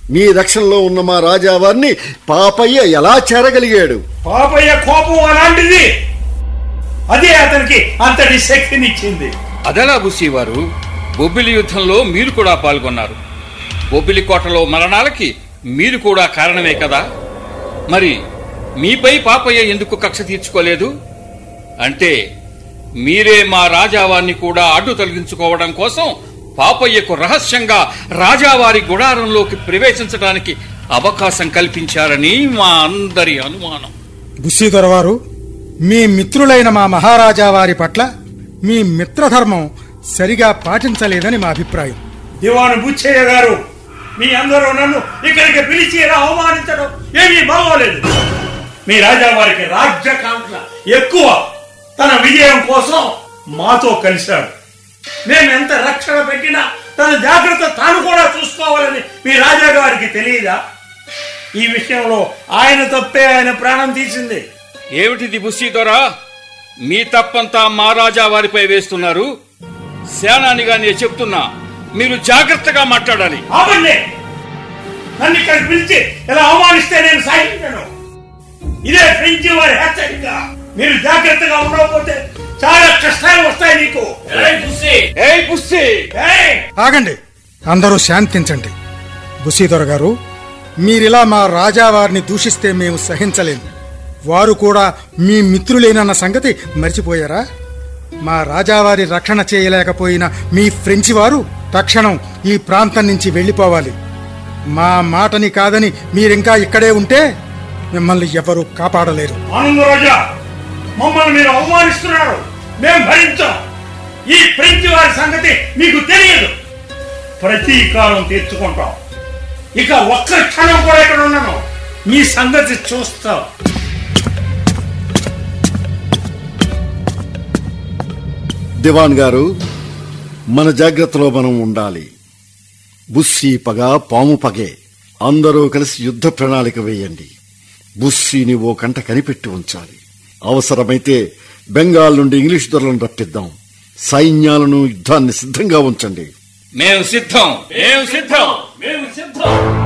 మీ రక్షణలో ఉన్న మా రాజావారిని పాపయ్య ఎలా చేరగలిగాడు పాపయ్య కోపం అలాంటిది అదే అతనికి అంతటి శక్తినిచ్చింది అదలా బుస్సీవారు బొబ్బిలి యుద్ధంలో మీరు కూడా పాల్గొన్నారు బొబ్బిలి కోటలో మరణాలకి మీరు కూడా కారణమే కదా మరి మీపై పాపయ్య ఎందుకు కక్ష తీర్చుకోలేదు అంటే మీరే మా రాజావారిని కూడా అడ్డు తొలగించుకోవడం కోసం పాపయ్యకు రహస్యంగా రాజావారి గుడారంలోకి ప్రవేశించడానికి అవకాశం కల్పించారని మా అందరి అనుమానం బుస్సీదొర వారు మీ మిత్రులైన మా మహారాజా వారి పట్ల మీ మిత్రధర్మం సరిగా పాటించలేదని మా అభిప్రాయం దివాను బుచ్చయ్య గారు మీ అందరూ నన్ను ఇక్కడికి పిలిచి ఇలా అవమానించడం ఏమీ బాగోలేదు మీ రాజా వారికి రాజ్యకాంక్ష ఎక్కువ తన విజయం కోసం మాతో కలిశాడు మేము ఎంత రక్షణ పెట్టినా తన జాగ్రత్త తాను కూడా చూసుకోవాలని మీ రాజా గారికి తెలియదా ఈ విషయంలో ఆయన తప్పే ఆయన ప్రాణం తీసింది ఏమిటిది బుస్సీదొరా మీ తప్పంతా మా రాజా వారిపై వేస్తున్నారు సేనానిగా నేను చెప్తున్నా మీరు జాగ్రత్తగా మాట్లాడాలి ఆపండి నన్ను ఇక్కడ పిలిచి ఇలా అవమానిస్తే నేను సాగించను ఇదే ఫ్రెంచి వారి హెచ్చరిక మీరు జాగ్రత్తగా ఉండకపోతే చాలా కష్టాలు వస్తాయి నీకు ఏయ్ బుస్సీ ఏయ్! ఆగండి అందరూ శాంతించండి బుసీదొర గారు మీరిలా మా రాజావారిని దూషిస్తే మేము సహించలేము వారు కూడా మీ మిత్రులేనన్న సంగతి మర్చిపోయారా మా రాజావారి రక్షణ చేయలేకపోయిన మీ ఫ్రెంచి వారు తక్షణం ఈ ప్రాంతం నుంచి వెళ్ళిపోవాలి మా మాటని కాదని మీరింకా ఇక్కడే ఉంటే మిమ్మల్ని ఎవరూ కాపాడలేరు ఆనంద రోజా మమ్మల్ని మీరు అవమానిస్తున్నారు మేము భరించాం ఈ ఫ్రెంచి వారి సంగతి మీకు తెలియదు ప్రతీకారం తీర్చుకుంటాం ఇక ఒక్క క్షణం కూడా ఇక్కడ ఉన్నాను మీ సంగతి చూస్తాం దివాన్ గారు మన జాగ్రత్తలో మనం ఉండాలి బుస్సీ పగ పాము పగే అందరూ కలిసి యుద్ధ ప్రణాళిక వేయండి బుస్సీని ఓ కంట కనిపెట్టి ఉంచాలి అవసరమైతే బెంగాల్ నుండి ఇంగ్లీష్ దొరలను రప్పిద్దాం సైన్యాలను యుద్ధాన్ని సిద్ధంగా ఉంచండి మేము సిద్ధం మేము సిద్ధం మేము సిద్ధం